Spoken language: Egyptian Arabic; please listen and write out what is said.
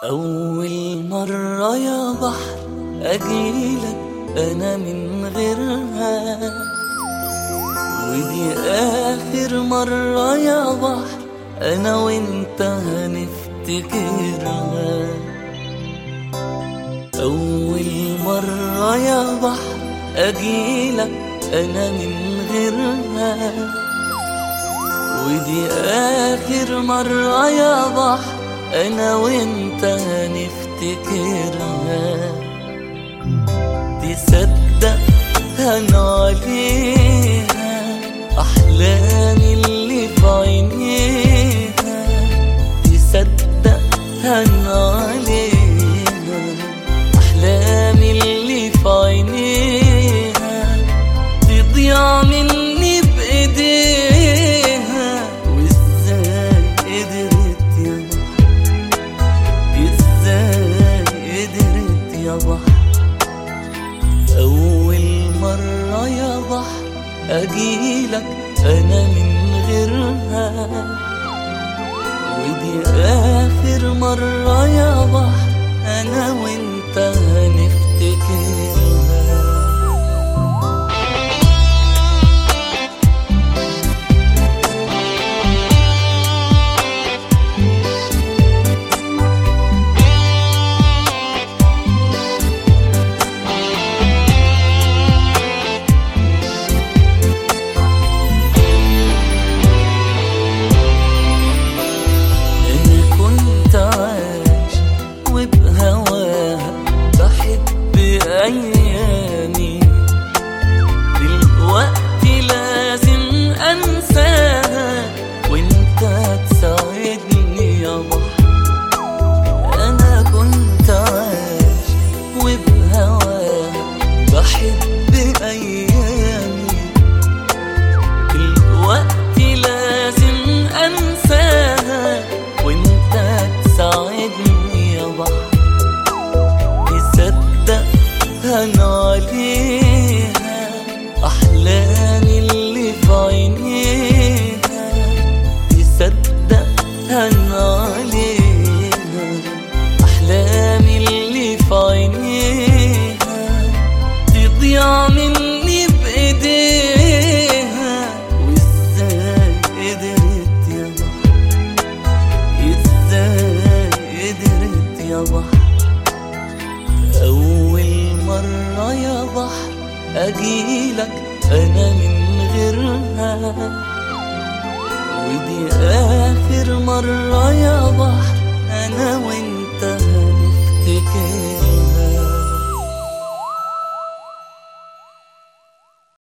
أول مرة يا بحر أجيلك أنا من غيرها ودي آخر مرة يا بحر أنا وأنت هنفتكرها أول مرة يا بحر أجيلك أنا من غيرها ودي آخر مرة يا بحر أنا وأنت هنفتكرها تصدق هن عليها أحلامي اللي في عينيها تصدق هن عليها أحلامي اللي في عينيها تضيع مني بإيديها وإزاي قدرت يا بحر إزاي قدرت يا بحر أول مرة يا بحر أجيلك أنا من غيرها ودي آخر مرة يا بحر أنا وأنت هنفتكرها أنا كنت عايش وبهواها بحب أيامي دلوقتي لازم أنساها وأنت تساعدني يا بحر أنا كنت عايش وبهواها بحب أيامي دلوقتي لازم انساها وانت تساعدني يا بحر تصدق هن عليها احلامي اللي في عينيها تصدق هن عليها احلامي اللي في عينيها تضيع مني بإيديها وإزاي قدرت يا بحر إزاي قدرت يا بحر أول مرة يا بحر أجيلك أنا من غيرها ودي آخر مرة يا بحر أنا وأنت